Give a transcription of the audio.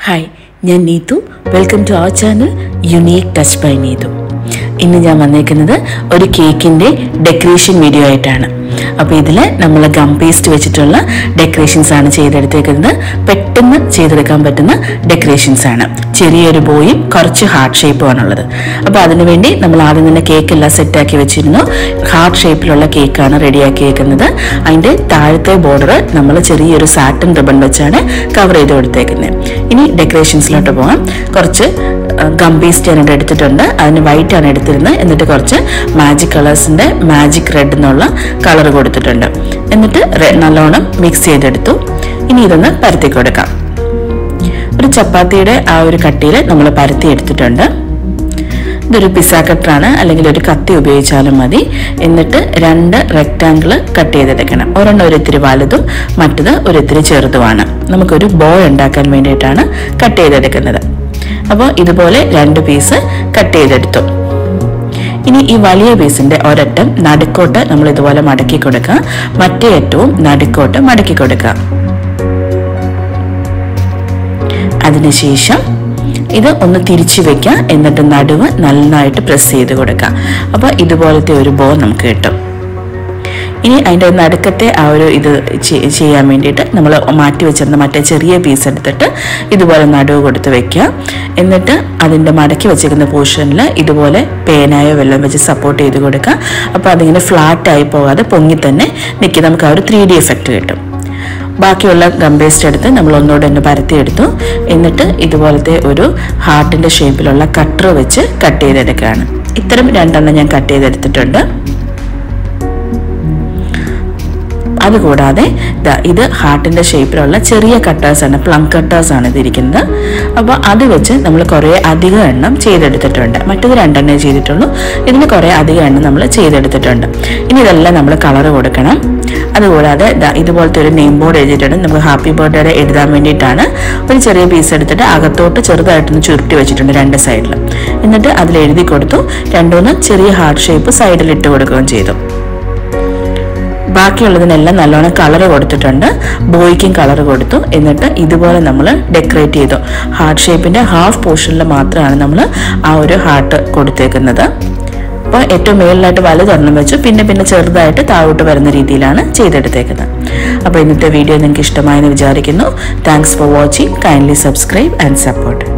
hi ഞാൻ Neethu welcome to our channel unique touch by Neethu ഇന്ന് ഞാൻ വന്നേക്കുന്നത് ഒരു കേക്കിൻ്റെ ഡെക്കറേഷൻ വീഡിയോ ആയിട്ടാണ് അപ്പോൾ ഇതിൽ നമ്മൾ ഗം പേസ്റ്റ് വെച്ചിട്ടുള്ള ഡെക്കറേഷൻസ് ആണ് ചെയ്തെടുത്തേക്കുന്നത് പെട്ടെന്ന് ചെയ്തെടുക്കാൻ പറ്റുന്ന ഡെക്കറേഷൻസ് ആണ് ചെറിയൊരു ബോയും കുറച്ച് ഹാർട്ട് ഷേപ്പും ആണുള്ളത് അപ്പോൾ അതിനുവേണ്ടി നമ്മൾ ആദ്യം തന്നെ കേക്ക് എല്ലാം സെറ്റാക്കി വെച്ചിരുന്നു ഹാർട്ട് ഷേപ്പിലുള്ള കേക്കാണ് റെഡിയാക്കി വെക്കുന്നത് അതിൻ്റെ താഴത്തെ ബോർഡർ നമ്മൾ ചെറിയൊരു സാറ്റൻ റിബൺ വെച്ചാണ് കവർ ചെയ്ത് കൊടുത്തേക്കുന്നത് ഇനി ഡെക്കറേഷൻസിലോട്ട് പോകാം കുറച്ച് ഗം പേസ്റ്റ് ഞാനിവിടെ എടുത്തിട്ടുണ്ട് അതിന് വൈറ്റ് ആണ് എടുത്തിരുന്നത് എന്നിട്ട് കുറച്ച് മാജിക് കളേഴ്സിന്റെ മാജിക് റെഡ് എന്നുള്ള കളർ കൊടുത്തിട്ടുണ്ട് എന്നിട്ട് റെ- നല്ലോണം മിക്സ് ചെയ്തെടുത്തു ഇനി ഇതൊന്ന് പരത്തി കൊടുക്കാം ഒരു ചപ്പാത്തിയുടെ ആ ഒരു കട്ടിയിൽ നമ്മൾ പരത്തി എടുത്തിട്ടുണ്ട് ഇതൊരു പിസ്സ കട്ടറാണ് അല്ലെങ്കിൽ ഒരു കത്തി ഉപയോഗിച്ചാലും മതി എന്നിട്ട് രണ്ട് റെക്റ്റാങ്കിൾ കട്ട് ചെയ്തെടുക്കണം ഒരെണ്ണം ഒരു ഇത്തിരി വലുതും മറ്റത് ഒരു ഇത്തിരി ചെറുതുമാണ് നമുക്കൊരു ബോ ഉണ്ടാക്കാൻ വേണ്ടിയിട്ടാണ് കട്ട് ചെയ്തെടുക്കുന്നത് അപ്പോൾ ഇതുപോലെ രണ്ട് പീസ് കട്ട് ചെയ്തെടുത്തു ഇനി ഈ വലിയ പീസിന്റെ ഒരറ്റം നടുക്കോട്ട് നമ്മൾ ഇതുപോലെ മടക്കി കൊടുക്കുക മറ്റേ അറ്റവും നടുക്കോട്ട് മടക്കി കൊടുക്കുക അതിനുശേഷം ഇത് ഒന്ന് തിരിച്ചു വെക്കാം എന്നിട്ട് നടുവ് നന്നായിട്ട് പ്രസ് ചെയ്ത് കൊടുക്കാം അപ്പോൾ ഇതുപോലത്തെ ഒരു ബോ നമുക്ക് കിട്ടും ഇനി അതിൻ്റെ നടുക്കത്തെ ആ ഒരു ഇത് ചെ- ചെയ്യാൻ വേണ്ടിയിട്ട് നമ്മൾ മാറ്റി വെച്ചിരുന്ന മറ്റേ ചെറിയ പീസ് എടുത്തിട്ട് ഇതുപോലെ നടുവ് കൊടുത്ത് വെക്കുക എന്നിട്ട് അതിൻ്റെ മടക്കി വെച്ചിരിക്കുന്ന പോർഷനിൽ ഇതുപോലെ പേനായോ വെള്ളം വെച്ച് സപ്പോർട്ട് ചെയ്ത് കൊടുക്കുക അപ്പോൾ അതിങ്ങനെ ഫ്ലാറ്റ് ആയി പോകാതെ പൊങ്ങി തന്നെ നിൽക്കി നമുക്ക് ആ ഒരു ത്രീ ഡി എഫക്റ്റ് കിട്ടും ബാക്കിയുള്ള ഗം പേസ്റ്റ് എടുത്ത് നമ്മൾ ഒന്നുകൂടെ ഒന്ന് പരത്തിയെടുത്തു എന്നിട്ട് ഇതുപോലത്തെ ഒരു ഹാർട്ടിൻ്റെ ഷേപ്പിലുള്ള കട്ടർ വെച്ച് കട്ട് ചെയ്തെടുക്കുകയാണ് ഇത്തരം രണ്ടെണ്ണം ഞാൻ കട്ട് ചെയ്തെടുത്തിട്ടുണ്ട് അതുകൂടാതെ ദാ ഇത് ഹാർട്ടിന്റെ ഷേപ്പിലുള്ള ചെറിയ കട്ടേഴ്സ് ആണ് പ്ലം കട്ടേഴ്സ് ആണ് ഇതിരിക്കുന്നത് അപ്പോൾ അത് വെച്ച് നമ്മൾ കുറേ അധികം എണ്ണം ചെയ്തെടുത്തിട്ടുണ്ട് മറ്റത് രണ്ടെണ്ണേ ചെയ്തിട്ടുള്ളൂ ഇതിന് കുറേ അധികം എണ്ണം നമ്മൾ ചെയ്തെടുത്തിട്ടുണ്ട് ഇനി ഇതെല്ലാം നമ്മൾ കളർ കൊടുക്കണം അതുകൂടാതെ ദാ ഇതുപോലത്തെ ഒരു നെയിം ബോർഡ് എഴുതിയിട്ടുണ്ട് നമുക്ക് ഹാപ്പി ബർത്ത്ഡേ എഴുതാൻ വേണ്ടിയിട്ടാണ് ഒരു ചെറിയ പീസ് എടുത്തിട്ട് അകത്തോട്ട് ചെറുതായിട്ടൊന്ന് ചുരുട്ടി വെച്ചിട്ടുണ്ട് രണ്ട് സൈഡിലും എന്നിട്ട് അതിൽ എഴുതി കൊടുത്തു രണ്ടുമൂന്ന് ചെറിയ ഹാർട്ട് ഷേപ്പ് സൈഡിൽ ഇട്ട് കൊടുക്കുകയും ചെയ്തു ബാക്കിയുള്ളതിനെല്ലാം നല്ലോണം കളർ കൊടുത്തിട്ടുണ്ട് ബോയ്ക്കും കളർ കൊടുത്തു എന്നിട്ട് ഇതുപോലെ നമ്മൾ ഡെക്കറേറ്റ് ചെയ്തു ഹാർട്ട് ഷേപ്പിന്റെ ഹാഫ് പോർഷനിൽ മാത്രമാണ് നമ്മൾ ആ ഒരു ഹാർട്ട് കൊടുത്തേക്കുന്നത് അപ്പോൾ ഏറ്റവും മേളിലായിട്ട് വലുതൊരെണ്ണം വെച്ചു പിന്നെ പിന്നെ ചെറുതായിട്ട് താഴോട്ട് വരുന്ന രീതിയിലാണ് ചെയ്തെടുത്തേക്കുന്നത് അപ്പോൾ ഇന്നത്തെ വീഡിയോ നിങ്ങൾക്ക് ഇഷ്ടമായെന്ന് വിചാരിക്കുന്നു thanks for watching kindly subscribe and support